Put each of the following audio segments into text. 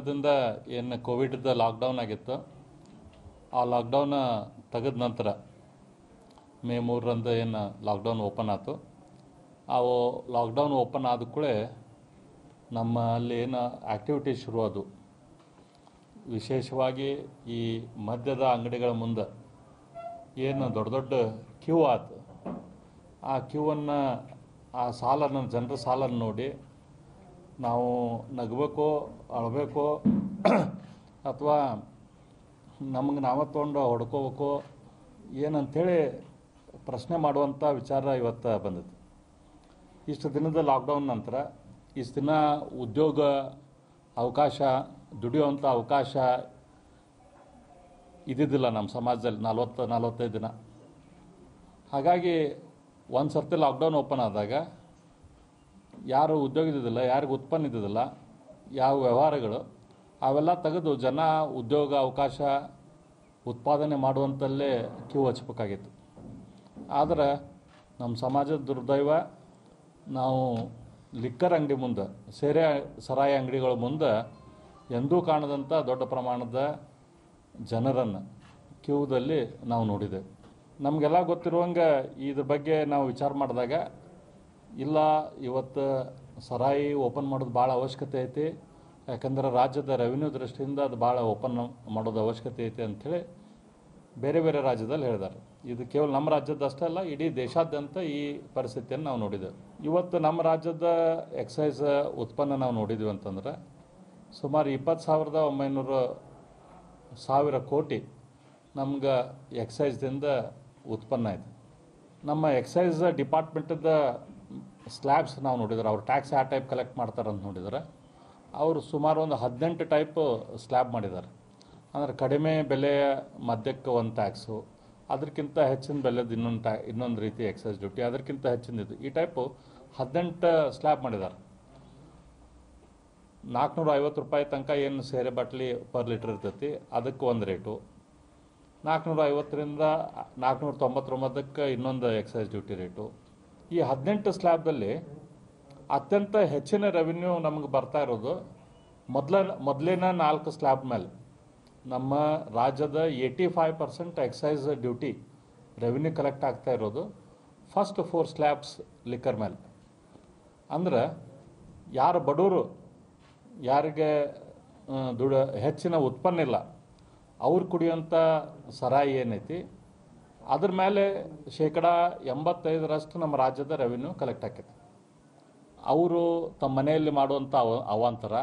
ದಿಂದ ಏನು ಕೋವಿಡ್ದ ಲಾಕ್ಡೌನ್ ಆಗಿತ್ತು ಆ ಲಾಕ್ಡೌನ್ ತೆಗೆದ ನಂತರ ಮೇ ಮೂರರಂದು ಏನು ಲಾಕ್ಡೌನ್ ಓಪನ್ ಆಯ್ತು ಆ ಲಾಕ್ಡೌನ್ ಓಪನ್ ಆದ ಕೂಡಲೇ ನಮ್ಮಲ್ಲಿ ಏನು ಆ್ಯಕ್ಟಿವಿಟೀಸ್ ಶುರುವಾದವು ವಿಶೇಷವಾಗಿ ಈ ಮದ್ಯದ ಅಂಗಡಿಗಳ ಮುಂದೆ ಏನು ದೊಡ್ಡ ದೊಡ್ಡ ಕ್ಯೂ ಆಯ್ತು ಆ ಕ್ಯೂವನ್ನು ಆ ಸಾಲನ್ನು ಜನರ ಸಾಲನ್ನು ನೋಡಿ ನಾವು ನಗಬೇಕೋ ಅಳಬೇಕೋ ಅಥವಾ ನಮಗೆ ನಾವೇ ತೊಗೊಂಡು ಹೊಡ್ಕೋಬೇಕು ಏನಂಥೇಳಿ ಪ್ರಶ್ನೆ ಮಾಡುವಂಥ ವಿಚಾರ ಇವತ್ತು ಬಂದಿತ್ತು ಇಷ್ಟು ದಿನದ ಲಾಕ್ಡೌನ್ ನಂತರ ಇಷ್ಟು ದಿನ ಉದ್ಯೋಗ ಅವಕಾಶ ದುಡಿಯುವಂಥ ಅವಕಾಶ ಇದ್ದಿದ್ದಿಲ್ಲ ನಮ್ಮ ಸಮಾಜದಲ್ಲಿ ನಲ್ವತ್ತು ನಲ್ವತ್ತೈದು ದಿನ ಹಾಗಾಗಿ ಒಂದು ಸರ್ತಿ ಲಾಕ್ಡೌನ್ ಓಪನ್ ಆದಾಗ ಯಾರು ಉದ್ಯೋಗ ಇದ್ದಿದ್ದಿಲ್ಲ ಯಾರಿಗೆ ಉತ್ಪನ್ನ ಇದ್ದಿದ್ದಿಲ್ಲ ಯಾವ ವ್ಯವಹಾರಗಳು ಅವೆಲ್ಲ ತೆಗೆದು ಜನ ಉದ್ಯೋಗ ಅವಕಾಶ ಉತ್ಪಾದನೆ ಮಾಡುವಂಥಲ್ಲೇ ಕ್ಯೂ ಹಚ್ಬೇಕಾಗಿತ್ತು ಆದರೆ ನಮ್ಮ ಸಮಾಜದ ದುರ್ದೈವ ನಾವು ಲಿಕ್ಕರ್ ಅಂಗಡಿ ಮುಂದೆ ಸೇರೆ ಸರಾಯಿ ಅಂಗಡಿಗಳ ಮುಂದೆ ಎಂದೂ ಕಾಣದಂಥ ದೊಡ್ಡ ಪ್ರಮಾಣದ ಜನರನ್ನು ಕ್ಯೂದಲ್ಲಿ ನಾವು ನೋಡಿದೆವು ನಮಗೆಲ್ಲ ಗೊತ್ತಿರುವಂಗೆ ಇದ್ರ ಬಗ್ಗೆ ನಾವು ವಿಚಾರ ಮಾಡಿದಾಗ ಇಲ್ಲ ಇವತ್ತು ಸರಾಯಿ ಓಪನ್ ಮಾಡೋದು ಭಾಳ ಅವಶ್ಯಕತೆ ಐತಿ ಯಾಕಂದ್ರೆ ರಾಜ್ಯದ ರೆವಿನ್ಯೂ ದೃಷ್ಟಿಯಿಂದ ಅದು ಭಾಳ ಓಪನ್ ಮಾಡೋದು ಅವಶ್ಯಕತೆ ಐತಿ ಅಂಥೇಳಿ ಬೇರೆ ಬೇರೆ ರಾಜ್ಯದಲ್ಲಿ ಹೇಳಿದ್ದಾರೆ ಇದು ಕೇವಲ ನಮ್ಮ ರಾಜ್ಯದ ಅಷ್ಟೇ ಅಲ್ಲ ಇಡೀ ದೇಶಾದ್ಯಂತ ಈ ಪರಿಸ್ಥಿತಿಯನ್ನು ನಾವು ನೋಡಿದ್ದೇವೆ ಇವತ್ತು ನಮ್ಮ ರಾಜ್ಯದ ಎಕ್ಸೈಸ್ ಉತ್ಪನ್ನ ನಾವು ನೋಡಿದ್ವಿ ಅಂತಂದ್ರೆ ಸುಮಾರು ಇಪ್ಪತ್ತು ಸಾವಿರದ ಒಂಬೈನೂರು ಸಾವಿರ ಕೋಟಿ ನಮ್ಗೆ ಎಕ್ಸೈಸ್ದಿಂದ ಉತ್ಪನ್ನ ಆಯ್ತು ನಮ್ಮ ಎಕ್ಸೈಸ್ ಡಿಪಾರ್ಟ್ಮೆಂಟದ ಸ್ಲ್ಯಾಬ್ಸ್ ನಾವು ನೋಡಿದ್ರೆ ಅವ್ರು ಟ್ಯಾಕ್ಸ್ ಯಾವ ಟೈಪ್ ಕಲೆಕ್ಟ್ ಮಾಡ್ತಾರೆ ಅಂತ ನೋಡಿದ್ರೆ ಅವರು ಸುಮಾರು ಒಂದು ಹದಿನೆಂಟು ಟೈಪ್ ಸ್ಲ್ಯಾಬ್ ಮಾಡಿದ್ದಾರೆ ಅಂದರೆ ಕಡಿಮೆ ಬೆಲೆಯ ಮದ್ಯಕ್ಕೆ ಒಂದು ಟ್ಯಾಕ್ಸು ಅದಕ್ಕಿಂತ ಹೆಚ್ಚಿನ ಬೆಲೆದ ಇನ್ನೊಂದು ಟ್ಯಾ ಇನ್ನೊಂದು ರೀತಿ ಎಕ್ಸೈಸ್ ಡ್ಯೂಟಿ ಅದಕ್ಕಿಂತ ಹೆಚ್ಚಿನದು ಈ ಟೈಪು ಹದಿನೆಂಟು ಸ್ಲ್ಯಾಬ್ ಮಾಡಿದ್ದಾರೆ ನಾಲ್ಕುನೂರ ಐವತ್ತು ರೂಪಾಯಿ ತನಕ ಏನು ಸೇರೆ ಬಾಟ್ಲಿ ಪರ್ ಲೀಟ್ರ್ ಇರ್ತೈತಿ ಅದಕ್ಕೆ ಒಂದು ರೇಟು ನಾಲ್ಕುನೂರ ಐವತ್ತರಿಂದ ನಾಲ್ಕುನೂರ ತೊಂಬತ್ತೊಂಬತ್ತಕ್ಕೆ ಇನ್ನೊಂದು ಎಕ್ಸೈಸ್ ಡ್ಯೂಟಿ ರೇಟು ಈ ಹದಿನೆಂಟು ಸ್ಲ್ಯಾಬ್ದಲ್ಲಿ ಅತ್ಯಂತ ಹೆಚ್ಚಿನ ರೆವಿನ್ಯೂ ನಮಗೆ ಬರ್ತಾ ಇರೋದು ಮೊದಲ ಮೊದಲಿನ ನಾಲ್ಕು ಸ್ಲ್ಯಾಬ್ ಮೇಲೆ ನಮ್ಮ ರಾಜ್ಯದ eighty five percent excise duty revenue collect ಆಗ್ತಾ ಇರೋದು ಫಸ್ಟ್ ಫೋರ್ ಸ್ಲ್ಯಾಬ್ಸ್ ಲಿಕ್ಕರ್ ಮೇಲೆ ಅಂದ್ರೆ ಯಾರು ಬಡವರು ಯಾರಿಗೆ ಆ, ದುಡ ಹೆಚ್ಚಿನ ಉತ್ಪನ್ನ ಇಲ್ಲ ಅವ್ರು ಕುಡಿಯೋಂಥ ಸರಾಯಿ ಏನೈತಿ ಅದ್ರ ಮೇಲೆ ಶೇಕಡ ಎಂಬತ್ತೈದರಷ್ಟು ನಮ್ಮ ರಾಜ್ಯದ ರೆವಿನ್ಯೂ ಕಲೆಕ್ಟ್ ಆಕೈತಿ ಅವರು ತಮ್ಮ ಮನೆಯಲ್ಲಿ ಮಾಡುವಂಥ ಅವ ಅವಾಂತರ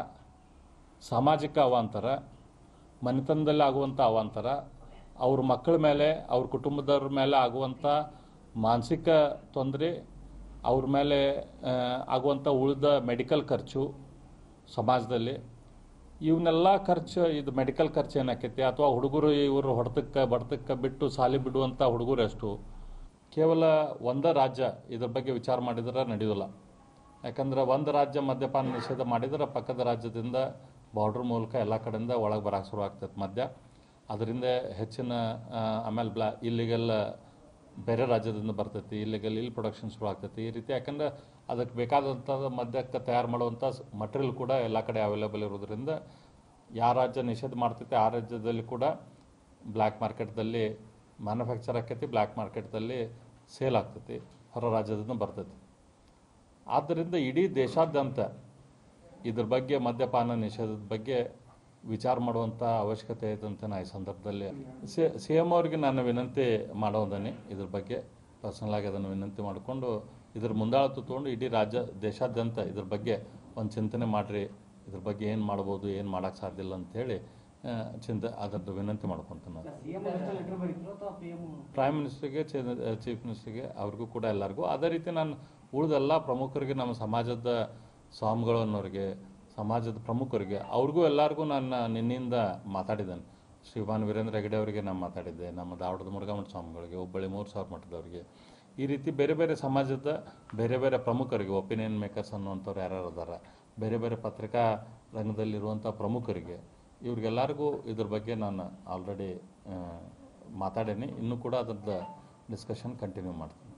ಸಾಮಾಜಿಕ ಅವಾಂತರ ಮನೆತನದಲ್ಲಿ ಆಗುವಂಥ ಅವಾಂತರ ಅವ್ರ ಮಕ್ಕಳ ಮೇಲೆ ಅವ್ರ ಕುಟುಂಬದವ್ರ ಮೇಲೆ ಆಗುವಂಥ ಮಾನಸಿಕ ತೊಂದರೆ ಅವ್ರ ಮೇಲೆ ಆ, ಆಗುವಂಥ ಉಳಿದ ಮೆಡಿಕಲ್ ಖರ್ಚು ಸಮಾಜದಲ್ಲಿ ಇವನ್ನೆಲ್ಲ ಖರ್ಚು ಇದು ಮೆಡಿಕಲ್ ಖರ್ಚು ಏನಾಕೈತಿ ಅಥವಾ ಹುಡುಗರು ಇವರು ಹೊಡೆತಕ್ಕೆ ಬಡ್ತಕ್ಕೆ ಬಿಟ್ಟು ಸಾಲಿ ಬಿಡುವಂಥ ಹುಡುಗರು ಎಷ್ಟು ಕೇವಲ ಒಂದೇ ರಾಜ್ಯ ಇದ್ರ ಬಗ್ಗೆ ವಿಚಾರ ಮಾಡಿದ್ರೆ ನಡೆಯೋಲ್ಲ ಯಾಕಂದ್ರೆ ಒಂದು ರಾಜ್ಯ ಮದ್ಯಪಾನ ನಿಷೇಧ ಮಾಡಿದ್ರೆ ಪಕ್ಕದ ರಾಜ್ಯದಿಂದ ಬಾರ್ಡ್ರ್ ಮೂಲಕ ಎಲ್ಲ ಕಡೆಯಿಂದ ಒಳಗೆ ಬರಕ್ಕೆ ಶುರು ಆಗ್ತೈತೆ ಮದ್ಯ ಅದರಿಂದ ಹೆಚ್ಚಿನ ಆ, ಆಮೇಲೆ ಬ್ಲಾ ಇಲ್ಲಿಗೆಲ್ಲ ಬೇರೆ ರಾಜ್ಯದಿಂದ ಬರ್ತೈತಿ ಇಲ್ಲಿಗೆಲ್ಲ ಇಲ್ಲಿ ಪ್ರೊಡಕ್ಷನ್ ಶುರು ಆಗ್ತೈತಿ ಈ ರೀತಿ ಯಾಕಂದ್ರೆ ಅದಕ್ಕೆ ಬೇಕಾದಂಥ ಮದ್ಯಕ್ಕೆ ತಯಾರು ಮಾಡುವಂಥ ಮಟೀರಿಯಲ್ ಕೂಡ ಎಲ್ಲ ಕಡೆ ಅವೈಲೇಬಲ್ ಇರೋದ್ರಿಂದ ಯಾವ ರಾಜ್ಯ ನಿಷೇಧ ಮಾಡ್ತೈತೆ ಆ ರಾಜ್ಯದಲ್ಲಿ ಕೂಡ ಬ್ಲ್ಯಾಕ್ ಮಾರ್ಕೆಟ್ದಲ್ಲಿ ಮ್ಯಾನುಫ್ಯಾಕ್ಚರ್ ಆಕೈತಿ ಬ್ಲ್ಯಾಕ್ ಮಾರ್ಕೆಟ್ದಲ್ಲಿ ಸೇಲ್ ಆಗ್ತೈತಿ ಹೊರ ರಾಜ್ಯದಿಂದ ಬರ್ತೈತಿ ಆದ್ದರಿಂದ ಇಡೀ ದೇಶಾದ್ಯಂತ ಇದ್ರ ಬಗ್ಗೆ ಮದ್ಯಪಾನ ನಿಷೇಧದ ಬಗ್ಗೆ ವಿಚಾರ ಮಾಡುವಂಥ ಅವಶ್ಯಕತೆ ಐತೆ ಅಂತ ನಾ ಈ ಸಂದರ್ಭದಲ್ಲಿ ಸಿ ಸಿ ಎಮ್ ಅವ್ರಿಗೆ ನಾನು ವಿನಂತಿ ಮಾಡೋದನಿ ಇದ್ರ ಬಗ್ಗೆ ಪರ್ಸನಲ್ ಆಗಿ ಅದನ್ನು ವಿನಂತಿ ಮಾಡಿಕೊಂಡು ಇದ್ರ ಮುಂದಾಳತ್ತು ತೊಗೊಂಡು ಇಡೀ ರಾಜ್ಯ ದೇಶಾದ್ಯಂತ ಇದ್ರ ಬಗ್ಗೆ ಒಂದು ಚಿಂತನೆ ಮಾಡಿರಿ ಇದ್ರ ಬಗ್ಗೆ ಏನು ಮಾಡ್ಬೋದು ಏನು ಮಾಡೋಕ್ಕೆ ಸಾಧ್ಯ ಇಲ್ಲ ಅಂತೇಳಿ ಆ, ಚಿಂತೆ ಅದರದ್ದು ವಿನಂತಿ ಮಾಡ್ಕೊತೀನಿ ನಾನು ಸಿಎಂ ಲೆಟರ್ ಬರೀದ್ರು ಅಥವಾ ಪಿ ಎಂ ಪ್ರೈಮ್ ಮಿನಿಸ್ಟರ್ಗೆ ಚೀಫ್ ಮಿನಿಸ್ಟರ್ಗೆ ಅವ್ರಿಗೂ ಕೂಡ ಎಲ್ಲರಿಗೂ ಅದೇ ರೀತಿ ನಾನು ಉಳಿದೆಲ್ಲ ಪ್ರಮುಖರಿಗೆ ನಮ್ಮ ಸಮಾಜದ ಸ್ವಾಮಿಗಳು ಅನ್ನೋರಿಗೆ ಸಮಾಜದ ಪ್ರಮುಖರಿಗೆ ಅವ್ರಿಗೂ ಎಲ್ಲರಿಗೂ ನಾನು ನಿನ್ನಿಂದ ಮಾತಾಡಿದ್ದೇನೆ ಶ್ರೀಮಾನ್ ವೀರೇಂದ್ರ ಹೆಗಡೆ ಅವರಿಗೆ ನಾನು ಮಾತಾಡಿದ್ದೆ ನಮ್ಮ ದಾವಡದ ಮುರುಘಾಮಠ ಸ್ವಾಮಿಗಳಿಗೆ ಹುಬ್ಬಳ್ಳಿ ಮೂರು ಸಾವಿರ ಮಠದವರಿಗೆ ಈ ರೀತಿ ಬೇರೆ ಬೇರೆ ಸಮಾಜದ ಬೇರೆ ಬೇರೆ ಪ್ರಮುಖರಿಗೆ ಒಪಿನಿಯನ್ ಮೇಕರ್ಸ್ ಅನ್ನುವಂಥವ್ರು ಯಾರ್ಯಾರು ಅದಾರ ಬೇರೆ ಬೇರೆ ಪತ್ರಿಕಾ ರಂಗದಲ್ಲಿರುವಂಥ ಪ್ರಮುಖರಿಗೆ ಇವ್ರಿಗೆಲ್ಲರಿಗೂ ಇದ್ರ ಬಗ್ಗೆ ನಾನು ಆಲ್ರೆಡಿ ಮಾತಾಡೀನಿ ಇನ್ನೂ ಕೂಡ ಅದ್ರದ್ದು ಡಿಸ್ಕಷನ್ ಕಂಟಿನ್ಯೂ ಮಾಡ್ತೀನಿ